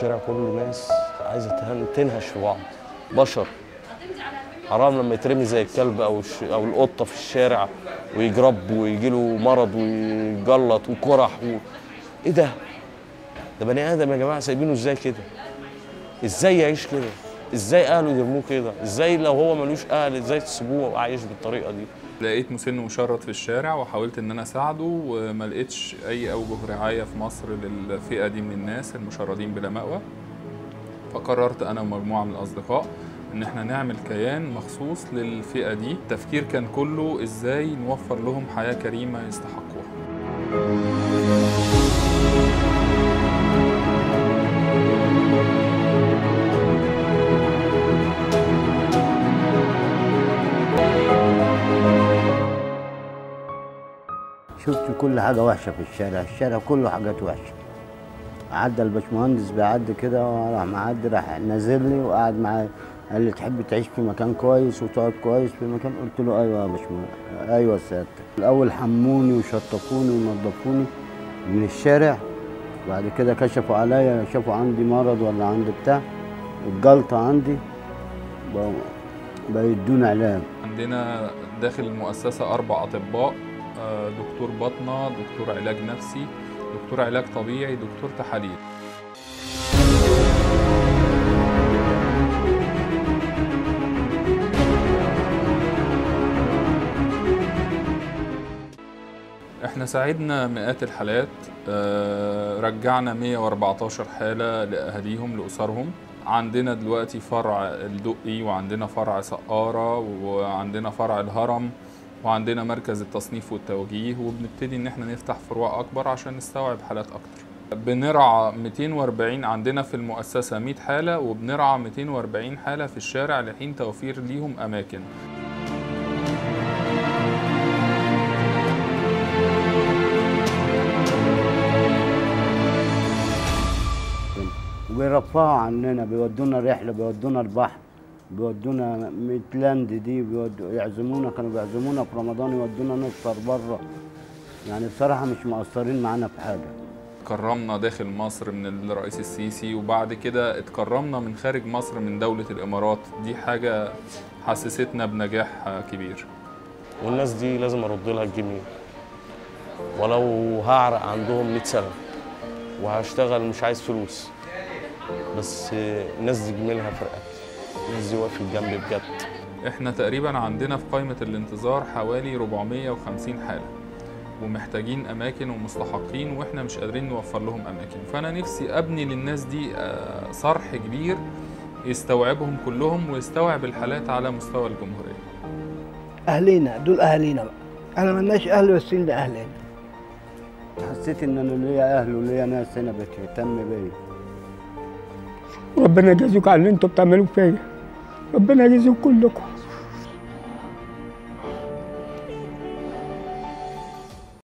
الشارع كله ناس عايزه تهن- تنهش في بعض بشر حرام لما يترمي زي الكلب او الش... او القطه في الشارع ويجرب ويجي له مرض ويجلط وقرح و... ايه ده؟ ده بني ادم يا جماعه سايبينه ازاي كده؟ ازاي يعيش كده؟ ازاي اهله يرموه كده؟ ازاي لو هو ملوش اهل ازاي تسيبوه عايش بالطريقه دي؟ لقيت مسن مشرد في الشارع وحاولت ان انا اساعده وما لقيتش اي اوجه رعايه في مصر للفئه دي من الناس المشردين بلا مأوى فقررت انا ومجموعه من الاصدقاء ان احنا نعمل كيان مخصوص للفئه دي التفكير كان كله ازاي نوفر لهم حياه كريمه يستحقوها شفت كل حاجة وحشة في الشارع الشارع كله حاجات وحشة عدى الباشمهندس بيعدي كده راح معدي راح نازل لي وقعد معايا قال لي تحب تعيش في مكان كويس وتقعد كويس في مكان قلت له ايوه يا باشمهندس ايوه سيادتك الاول حموني وشطفوني ونظفوني من الشارع بعد كده كشفوا عليا شافوا عندي مرض ولا عندي بتاع الجلطة عندي بقوا بقوا يدوني علاج عندنا داخل المؤسسه اربع اطباء آه، دكتور باطنه دكتور علاج نفسي دكتور علاج طبيعي دكتور تحاليل احنا ساعدنا مئات الحالات آه، رجعنا 114 حالة لأهاليهم لأسرهم عندنا دلوقتي فرع الدقي وعندنا فرع سقارة وعندنا فرع الهرم وعندنا مركز التصنيف والتوجيه وبنبتدي ان احنا نفتح فروع اكبر عشان نستوعب حالات اكتر بنرعى 240 عندنا في المؤسسة 100 حالة وبنرعى 240 حالة في الشارع لحين توفير ليهم أماكن وبيرفعوا عننا بيودونا رحلة بيودونا البحر بيودونا ميتلاند دي بيودوا يعزمونا كانوا بيعزمونا في رمضان يودونا نفطر بره يعني بصراحة مش مقصرين معانا في حاجة كرمنا داخل مصر من الرئيس السيسي وبعد كده اتكرمنا من خارج مصر من دولة الإمارات دي حاجة حسستنا بنجاح كبير والناس دي لازم ارد لها الجميل ولو هعرق عندهم 100 سنه وهشتغل مش عايز فلوس بس الناس دي جميلها في رقبتي الناس دي وقفت جنبي بجد احنا تقريبا عندنا في قائمة الانتظار حوالي 450 حالة ومحتاجين أماكن ومستحقين وإحنا مش قادرين نوفر لهم أماكن فأنا نفسي أبني للناس دي آه، صرح كبير يستوعبهم كلهم ويستوعب الحالات على مستوى الجمهورية اهلينا دول اهالينا بقى انا ملناش اهل بس ده اهلنا حسيت ان انا ليا اهل وليا ناس هنا بتهتم بيا ربنا يجازيكم على اللي انتوا بتعملوه فيا ربنا يجازيكم كلكم